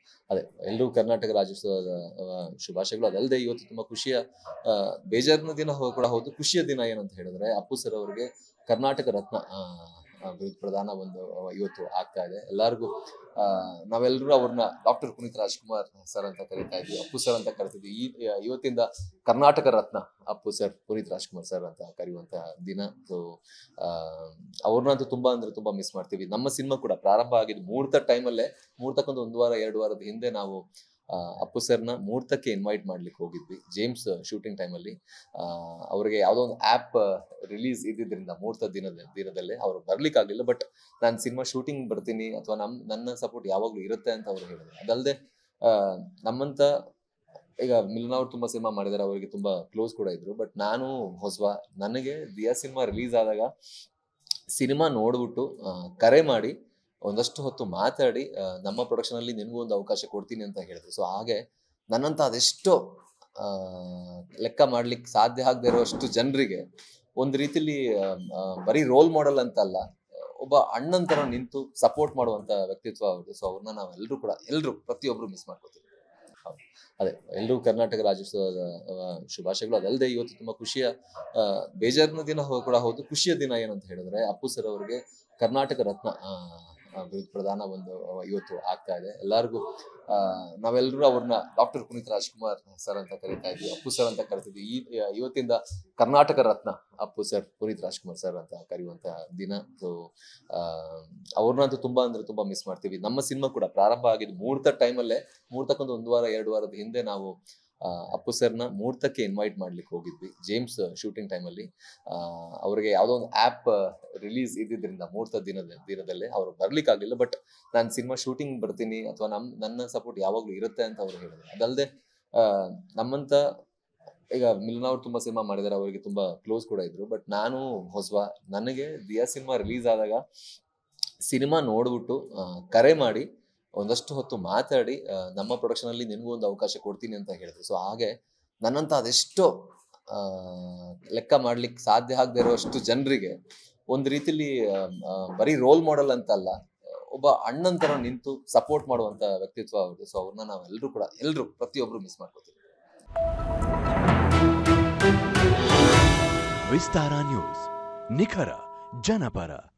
ಅದೇ ಎಲ್ಲರೂ ಕರ್ನಾಟಕ ರಾಜ್ಯೋತ್ಸವದ ಆ, ಶುಭಾಶಯಗಳು ಅದಲ್ಲದೆ ಇವತ್ತು ತುಂಬಾ ಖುಷಿಯ ಆ, ಬೇಜಾರಿನ ದಿನ ಹೋ- ಕೂಡ ಹೌದು ಖುಷಿಯ ದಿನ ಏನಂತ ಹೇಳಿದ್ರೆ ಅಪ್ಪು ಸರ್ ಅವರಿಗೆ ಕರ್ನಾಟಕ ರತ್ನ ಆ, ಆ, ಬಿರುದು ಪ್ರದಾನ ಒಂದು ಆ, ಇವತ್ತು ಆಗ್ತಾ ಇದೆ ಎಲ್ಲರಿಗೂ ಆ, ನಾವೆಲ್ಲರೂ ಅವ್ರನ್ನ ಡಾಕ್ಟರ್ ಪುನೀತ್ ರಾಜ್ಕುಮಾರ್ ಸರ್ ಅಂತ ಕರಿತಾ ಇದ್ವಿ ಅಪ್ಪು ಸರ್ ಅಂತ ಕರಿತಿದ್ವಿ ಈ ಇವತ್ತಿಂದ ಕರ್ನಾಟಕ ರತ್ನ ಅಪ್ಪು ಸರ್ ಪುನೀತ್ ರಾಜ್ಕುಮಾರ್ ಸರ್ ಅಂತ ಕರೆಯುವಂತಹ ದಿನ ಸೊ ಅವ್ರನ್ನಂತೂ ತುಂಬಾ ಅಂದ್ರೆ ತುಂಬಾ ಮಿಸ್ ಮಾಡ್ತೀವಿ ನಮ್ಮ ಸಿನಿಮಾ ಕೂಡ ಪ್ರಾರಂಭ ಆಗಿದ್ದು ಮುಹೂರ್ತ ಟೈಮಲ್ಲೇ ಮುಹೂರ್ತಕ್ಕೊಂದು ಒಂದು ವಾರ ಎರಡು ವಾರದ ಹಿಂದೆ ನಾವು ಆ, ಅಪ್ಪು ಸರ್ನ ಮುಹೂರ್ತಕ್ಕೆ ಇನ್ವೈಟ್ ಮಾಡ್ಲಿಕ್ಕೆ ಹೋಗಿದ್ವಿ ಜೇಮ್ಸ್ ಶೂಟಿಂಗ್ ಟೈಮಲ್ಲಿ ಅವರಿಗೆ ಯಾವುದೋ ಒಂದು ಆ್ಯಪ್ ರಿಲೀಸ್ ಇದ್ದಿದ್ರಿಂದ ಮುಹೂರ್ತ ದಿನದ ದಿನದಲ್ಲೇ ಅವರು ಬರ್ಲಿಕ್ಕೆ ಆಗಲಿಲ್ಲ ಬಟ್ ನಾನು ಸಿನಿಮಾ ಶೂಟಿಂಗ್ ಬರ್ತೀನಿ ಅಥವಾ ನಮ್ ನನ್ನ ಸಪೋರ್ಟ್ ಯಾವಾಗಲೂ ಇರುತ್ತೆ ಅಂತ ಅವರು ಹೇಳಿದ್ರು ಅದಲ್ಲದೆ ನಮ್ಮಂತ ಈಗ ಮಿಲನ್ ಅವ್ರು ತುಂಬಾ ಸಿನಿಮಾ ಮಾಡಿದ್ದಾರೆ ಅವರಿಗೆ ತುಂಬಾ ಕ್ಲೋಸ್ ಕೂಡ ಇದ್ರು ಬಟ್ ನಾನು ಹೊಸವ ನನಗೆ ದಿಯಾ ಸಿನಿಮಾ ರಿಲೀಸ್ ಆದಾಗ ಸಿನಿಮಾ ನೋಡ್ಬಿಟ್ಟು ಆ, ಕರೆ ಮಾಡಿ ಒಂದಷ್ಟು ಹೊತ್ತು ಮಾತಾಡಿ ಆ, ನಮ್ಮ ಪ್ರೊಡಕ್ಷನ್ ಅಲ್ಲಿ ನಿನಗೂ ಒಂದು ಅವಕಾಶ ಕೊಡ್ತೀನಿ ಅಂತ ಹೇಳಿದ್ರು ಸೊ ಹಾಗೆ ನನ್ನಂತ ಅದೆಷ್ಟೋ ಆ, ಲೆಕ್ಕ ಮಾಡ್ಲಿಕ್ಕೆ ಸಾಧ್ಯ ಆಗದೆ ಇರೋಷ್ಟು ಜನರಿಗೆ ಒಂದು ರೀತಿಲಿ ಆ, ಆ, ಬರೀ ರೋಲ್ ಮಾಡೆಲ್ ಅಂತ ಅಲ್ಲ ಒಬ್ಬ ಅಣ್ಣನ್ ತರ ನಿಂತು ಸಪೋರ್ಟ್ ಮಾಡುವಂತ ವ್ಯಕ್ತಿತ್ವ ಅವ್ರದ್ದು ಸೊ ಅವ್ರನ್ನ ನಾವೆಲ್ಲರೂ ಕೂಡ ಎಲ್ಲರೂ ಪ್ರತಿಯೊಬ್ರು ಮಿಸ್ ಮಾಡ್ಕೋತೀವಿ ಹೌದು. ಅದೇ ಎಲ್ಲರೂ ಕರ್ನಾಟಕ ರಾಜ್ಯೋತ್ಸವದ ಆ, ಶುಭಾಶಯಗಳು ಅದಲ್ಲದೆ ಇವತ್ತು ತುಂಬಾ ಖುಷಿಯ ಆ, ಬೇಜಾರಿನ ದಿನ ಹೋ- ಕೂಡ ಹೌದು ಖುಷಿಯ ದಿನ ಏನಂತ ಹೇಳಿದ್ರೆ ಅಪ್ಪು ಸರ್ ಅವರಿಗೆ ಕರ್ನಾಟಕ ರತ್ನ ಆ, ಆ, ಬಿರುದು ಪ್ರದಾನ ಒಂದು ಆ, ಇವತ್ತು ಆಗ್ತಾ ಇದೆ ಎಲ್ಲರಿಗೂ ಆ, ನಾವೆಲ್ಲರೂ ಅವ್ರನ್ನ ಡಾಕ್ಟರ್ ಪುನೀತ್ ರಾಜ್ಕುಮಾರ್ ಸರ್ ಅಂತ ಕರಿತಾ ಇದ್ವಿ ಅಪ್ಪು ಸರ್ ಅಂತ ಕರಿತಿದ್ವಿ ಈ ಇವತ್ತಿಂದ ಕರ್ನಾಟಕ ರತ್ನ ಅಪ್ಪು ಸರ್ ಪುನೀತ್ ರಾಜ್ಕುಮಾರ್ ಸರ್ ಅಂತ ಕರೆಯುವಂತಹ ದಿನ ಸೊ ಅವ್ರನ್ನಂತೂ ತುಂಬಾ ಅಂದ್ರೆ ತುಂಬಾ ಮಿಸ್ ಮಾಡ್ತೀವಿ ನಮ್ಮ ಸಿನಿಮಾ ಕೂಡ ಪ್ರಾರಂಭ ಆಗಿದ್ದು ಮುಹೂರ್ತ ಟೈಮಲ್ಲೇ ಮುಹೂರ್ತಕ್ಕೊಂದು ಒಂದು ವಾರ ಎರಡು ವಾರದ ಹಿಂದೆ ನಾವು ಆ, ಅಪ್ಪು ಸರ್ನ ಮುಹೂರ್ತಕ್ಕೆ ಇನ್ವೈಟ್ ಮಾಡ್ಲಿಕ್ಕೆ ಹೋಗಿದ್ವಿ ಜೇಮ್ಸ್ ಶೂಟಿಂಗ್ ಟೈಮಲ್ಲಿ ಅವರಿಗೆ ಯಾವುದೋ ಒಂದು ಆ್ಯಪ್ ರಿಲೀಸ್ ಇದ್ದಿದ್ರಿಂದ ಮುಹೂರ್ತ ದಿನದ ದಿನದಲ್ಲೇ ಅವರು ಬರ್ಲಿಕ್ಕೆ ಆಗಲಿಲ್ಲ ಬಟ್ ನಾನು ಸಿನಿಮಾ ಶೂಟಿಂಗ್ ಬರ್ತೀನಿ ಅಥವಾ ನಮ್ ನನ್ನ ಸಪೋರ್ಟ್ ಯಾವಾಗಲೂ ಇರುತ್ತೆ ಅಂತ ಅವರು ಹೇಳಿದ್ರು ಅದಲ್ಲದೆ ನಮ್ಮಂತ ಈಗ ಮಿಲನ್ ಅವ್ರು ತುಂಬಾ ಸಿನಿಮಾ ಮಾಡಿದ್ದಾರೆ ಅವರಿಗೆ ತುಂಬಾ ಕ್ಲೋಸ್ ಕೂಡ ಇದ್ರು ಬಟ್ ನಾನು ಹೊಸವ ನನಗೆ ದಿಯಾ ಸಿನಿಮಾ ರಿಲೀಸ್ ಆದಾಗ ಸಿನಿಮಾ ನೋಡ್ಬಿಟ್ಟು ಆ, ಕರೆ ಮಾಡಿ ಒಂದಷ್ಟು ಹೊತ್ತು ಮಾತಾಡಿ ಆ, ನಮ್ಮ ಪ್ರೊಡಕ್ಷನ್ ಅಲ್ಲಿ ನಿನಗೂ ಒಂದು ಅವಕಾಶ ಕೊಡ್ತೀನಿ ಅಂತ ಹೇಳಿದ್ರು ಸೊ ಹಾಗೆ ನನ್ನಂತ ಅದೆಷ್ಟೋ ಆ, ಲೆಕ್ಕ ಮಾಡ್ಲಿಕ್ಕೆ ಸಾಧ್ಯ ಆಗದೆ ಇರೋಷ್ಟು ಜನರಿಗೆ ಒಂದು ರೀತಿಲಿ ಆ, ಆ, ಬರೀ ರೋಲ್ ಮಾಡೆಲ್ ಅಂತ ಅಲ್ಲ ಒಬ್ಬ ಅಣ್ಣನ್ ತರ ನಿಂತು ಸಪೋರ್ಟ್ ಮಾಡುವಂತ ವ್ಯಕ್ತಿತ್ವ ಅವ್ರದ್ದು ಸೊ ಅವ್ರನ್ನ ನಾವೆಲ್ಲರೂ ಕೂಡ ಎಲ್ಲರೂ ಪ್ರತಿಯೊಬ್ರು ಮಿಸ್ ಮಾಡ್ಕೋತೀವಿ ವಿಸ್ತಾರ ನ್ಯೂಸ್ ನಿಖರ ಜನಪರ